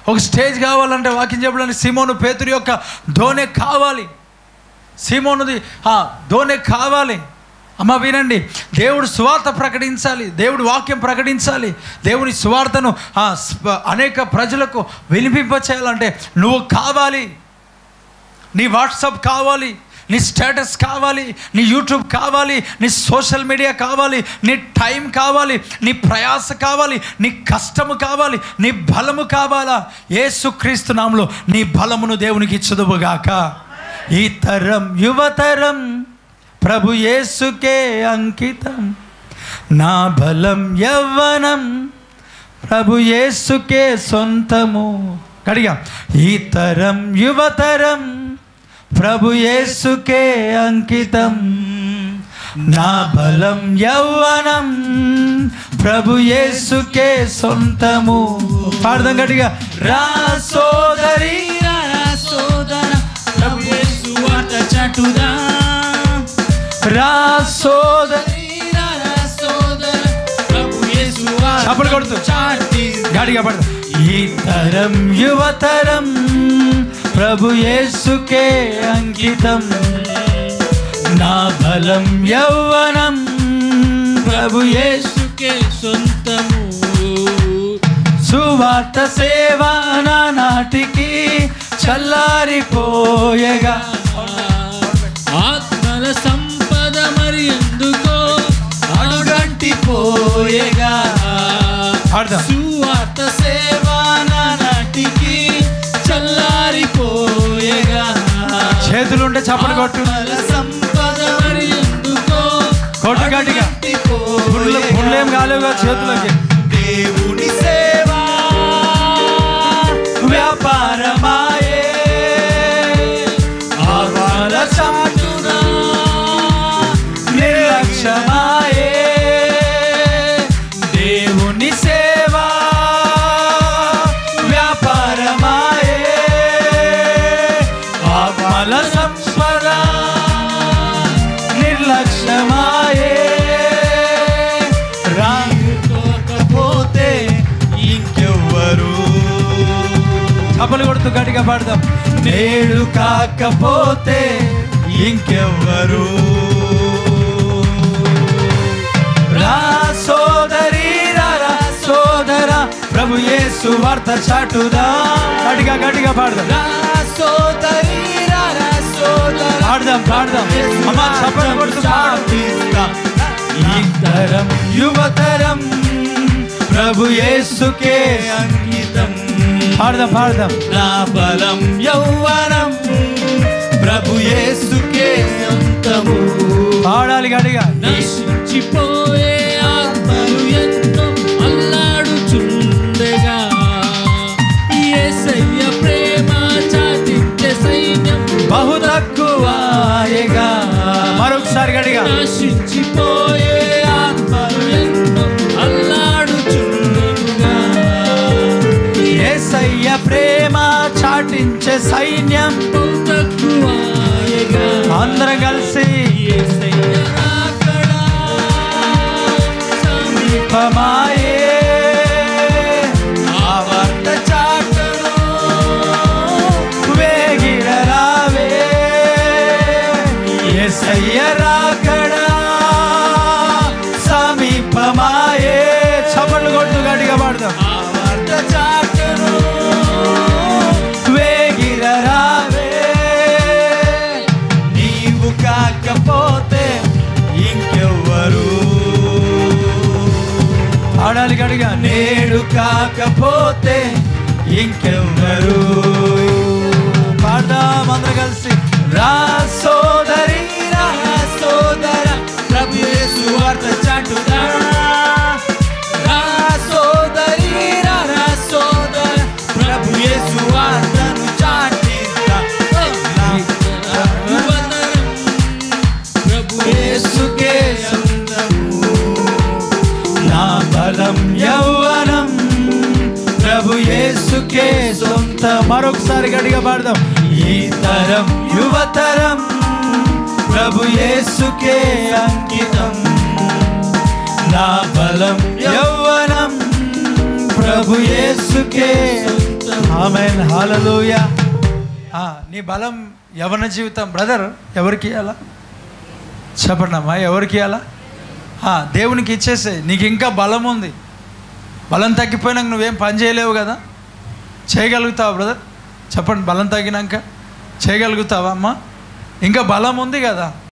ఒక స్టేజ్ కావాలంటే వాకింగ్ చెప్పడానికి సిమోను పేతురు యొక్క ధోనే కావాలి సీమోనుది ఆ, దోనె కావాలి అమ్మ వినండి దేవుడు సువార్త ప్రకటించాలి దేవుడు వాక్యం ప్రకటించాలి దేవుని సువార్తను ఆ, స్ప- అనేక ప్రజలకు వినిపింపచేయాలంటే నువ్వు కావాలి నీ వాట్సాప్ కావాలి నీ స్టేటస్ కావాలి నీ యూట్యూబ్ కావాలి నీ సోషల్ మీడియా కావాలి నీ టైం కావాలి నీ ప్రయాస కావాలి నీ కష్టము కావాలి నీ బలము కావాలా యేసుక్రీస్తు నామలో నీ బలమును దేవునికి ఇచ్చుదువుగాక ఈ తరం యువతరం ప్రభు యేసుకే అంకితం నా బలం యవ్వనం ప్రభు యేసుకే సొంతము కడిగా ఈ తరం యువతరం ప్రభు యేసుకే అంకితం నా బలం యవ్వనం ప్రభు యేసుకే సొంతము పాడదాం గట్టిగా రా సోదరి సోదర ప్రభు యేసు వార్త చాటుదా రా సోదరి సోదర ప్రభు యేసు వార్త చప్పలు కొడుతూ చాటి గాడిగా పడదు ఈ తరం యువతరం ప్రభు యేసుకే అంకితం నా బలం యౌవనం ప్రభు యేసు యేసుకే సొంతము సువార్త సేవ నా నాటికి చల్లారిపోయగా ఆత్మల సంపద మరి ఎందుకో అడుగంటి పోయగా పాడదాం సువార్త సేవ నా నాటికి చల్లారిపోయేగా చేతులుంటే చప్పలు కొట్టు ఆత్మల సంపద మరి ఎందుకో కొట్టు గట్టిగా గుండెలు గుండెం కాలేవుగా చేతులకి దేవుని సేవ వ్యాపారమాయే ఆత్మల చాటున నిర్లక్ష్యమాయే దేవుని సేవ వ్యాపారమాయే ఆత్మల సంపద నిర్లక్ష్యమాయే రాకపోతే ఇంకెవ్వరు చప్పలు కొడుతూ గట్టిగా పాడదాం నేడు కాకపోతే ఇంకెవ్వరు రా సోదరి రా రా సోదర ప్రభు యేసు వార్త చాటుదా గట్టిగా గట్టిగా పాడదాం రా సోదరి రా రా సోదర పాడదాం పాడదాం అమ్మ చప్పలు కొడుతూ పాడదాం ఈ తరం యువతరం ప్రభు యేసుకే అంకితం పాడదాం పాడదాం నా బలం యౌవనం ప్రభు యేసుకే అంతము పాడాలి గట్టిగా నశించిపోయే ఆత్మలు ఎన్నో అల్లాడుచుండగా యేసయ్య ప్రేమ చాటించే సైన్యం బహు తక్కువగా మరొకసారి గట్టిగా నశించిపోయే ఆత్మలు ఎన్నో అల్లాడుచుండగా యేసయ్య ప్రేమ చాటించే సైన్యం బహు తక్కువగా అందరం కలిసి యేసయ్య రాకడా సమీపమాయే ఆ వార్త చాటును వేగిర రావే యేసయ్య రాకడా సమీపమాయే చప్పట్లు కొట్టు గట్టిగా పాడదాం ఆ వార్త చాటును వేగిర రావే నీవు కాకపోతే ఇంకెవ్వరు ఆడాలి గడిగా నేడు కాకపోతే ఇంకెవ్వరు పాడదాం అందరం కలిసి రా సోదరి రా సోదర ప్రభు యేసు వార్త చాటుదా రా సోదరి రా రా సోదర ప్రభు యేసు వార్తను చాటిదా యువతరం ప్రభు యేసుకే అందము నా బలం యౌవనం ప్రభు యేసుకే సొంత మరొకసారి గడిగా పాడదాం ఈ తరం యువతరం ప్రభు యేసుకే అంకితం నా బలం యౌవనం ప్రభు యేసుకే సొంతం ఆమెన్ హాలలోయ నీ బలం యవన జీవితం బ్రదర్ ఎవరికి ఇవ్వాలా చెప్పండి అమ్మా ఎవరికి ఇవ్వాలా ఆ, దేవునికి ఇచ్చేసే నీకు ఇంకా బలం ఉంది బలం తగ్గిపోయినాక నువ్వేం పని చేయలేవు కదా చేయగలుగుతావా బ్రదర్ చెప్పండి బలం తగ్గినాక చేయగలుగుతావా అమ్మా ఇంకా బలం ఉంది కదా